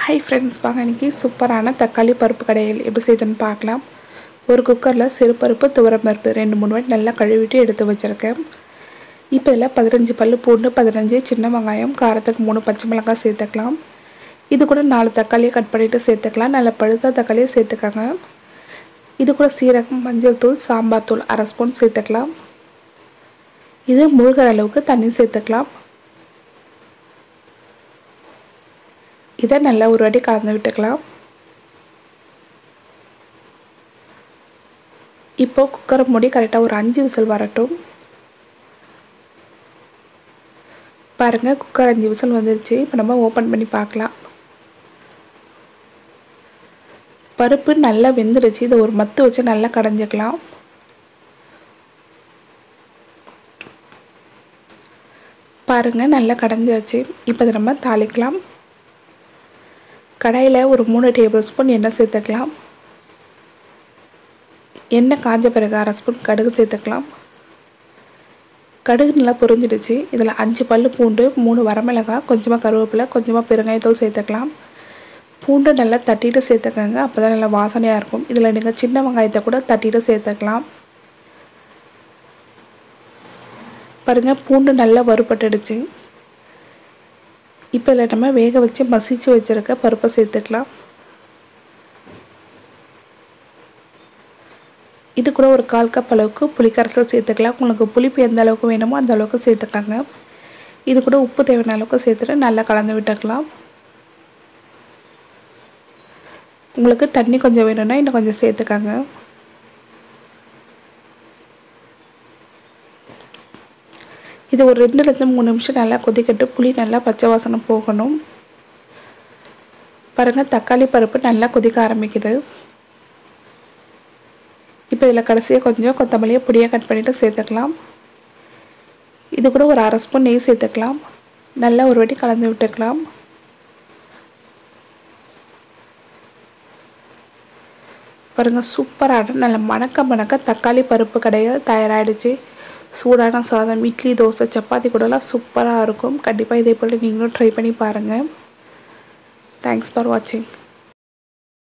hi friends வாங்க இன்றைக்கி சூப்பரான தக்காளி பருப்பு கடையில் எப்படி செய்யுதுன்னு பார்க்கலாம் ஒரு குக்கரில் சிறுபருப்பு துவரம்பருப்பு ரெண்டு மூணு வாட்டி நல்லா கழுவிட்டு எடுத்து வச்சுருக்கேன் இப்போ இதில் பதினஞ்சு பல் பூண்டு பதினஞ்சு சின்ன வெங்காயம் காரத்துக்கு மூணு பச்சை மிளகாய் சேர்த்துக்கலாம் இது கூட நாலு தக்காளியை கட் பண்ணிவிட்டு சேர்த்துக்கலாம் நல்ல பழுத்த தக்காளியை சேர்த்துக்கோங்க இது கூட சீரகம் மஞ்சள் தூள் சாம்பார் தூள் அரை ஸ்பூன் சேர்த்துக்கலாம் இது முழுகிற அளவுக்கு தண்ணி சேர்த்துக்கலாம் இதை நல்லா ஒரு வாட்டி கலந்து விட்டுக்கலாம் இப்போது குக்கரை மூடி கரெக்டாக ஒரு அஞ்சு விசில் வரட்டும் பாருங்கள் குக்கர் அஞ்சு விசில் வந்துருச்சு இப்போ நம்ம ஓப்பன் பண்ணி பார்க்கலாம் பருப்பு நல்லா வெந்துடுச்சு இதை ஒரு மத்து வச்சு நல்லா கடைஞ்சிக்கலாம் பாருங்கள் நல்லா கடைஞ்சாச்சு இப்போ இதை நம்ம தாளிக்கலாம் கடாயில் ஒரு மூணு டேபிள் ஸ்பூன் எண்ணெய் சேர்த்துக்கலாம் எண்ணெய் காஞ்ச பிறகு அரை ஸ்பூன் கடுகு சேர்த்துக்கலாம் கடுகு நல்லா பொரிஞ்சிடுச்சு இதில் அஞ்சு பல் பூண்டு மூணு வரமிளகாய் கொஞ்சமாக கருவேப்பிலை கொஞ்சமாக பெருங்காயத்தூள் சேர்த்துக்கலாம் பூண்டு நல்லா தட்டிட்டு சேர்த்துக்கோங்க அப்போ தான் நல்லா வாசனையாக இருக்கும் இதில் நீங்கள் சின்ன வெங்காயத்தை கூட தட்டிட்டு சேர்த்துக்கலாம் பாருங்கள் பூண்டு நல்லா வறுபட்டுடுச்சு இப்போ இதில் நம்ம வேக வச்சு மசிச்சு வச்சுருக்க பருப்பை சேர்த்துக்கலாம் இது கூட ஒரு கால் கப் அளவுக்கு புளிக்கரசல் சேர்த்துக்கலாம் உங்களுக்கு புளிப்பு எந்த அளவுக்கு வேணுமோ அந்த அளவுக்கு சேர்த்துக்கோங்க இது கூட உப்பு தேவையான அளவுக்கு சேர்த்துட்டு நல்லா கலந்து விட்டுக்கலாம் உங்களுக்கு தண்ணி கொஞ்சம் வேணும்னா இன்னும் கொஞ்சம் சேர்த்துக்கோங்க இது ஒரு ரெண்டுலேருந்து மூணு நிமிஷம் நல்லா கொதிக்கட்டு புளி நல்லா பச்சை வாசனை போகணும் பாருங்கள் தக்காளி பருப்பு நல்லா கொதிக்க ஆரம்பிக்குது இப்போ இதில் கடைசியாக கொஞ்சம் கொத்தமல்லியை பொடியாக கட் பண்ணிவிட்டு சேர்த்துக்கலாம் இது கூட ஒரு அரை ஸ்பூன் நெய் சேர்த்துக்கலாம் நல்லா ஒரு வாட்டி கலந்து விட்டுக்கலாம் பாருங்கள் சூப்பரான நல்ல மணக்க மணக்க தக்காளி பருப்பு கடையில் தயாராகிடுச்சு சூடான சாதம் இட்லி தோசை சப்பாத்தி கூடலாம் சூப்பராக இருக்கும் கண்டிப்பாக இதே போல் நீங்களும் ட்ரை பண்ணி பாருங்கள் தேங்க்ஸ் ஃபார் வாட்சிங்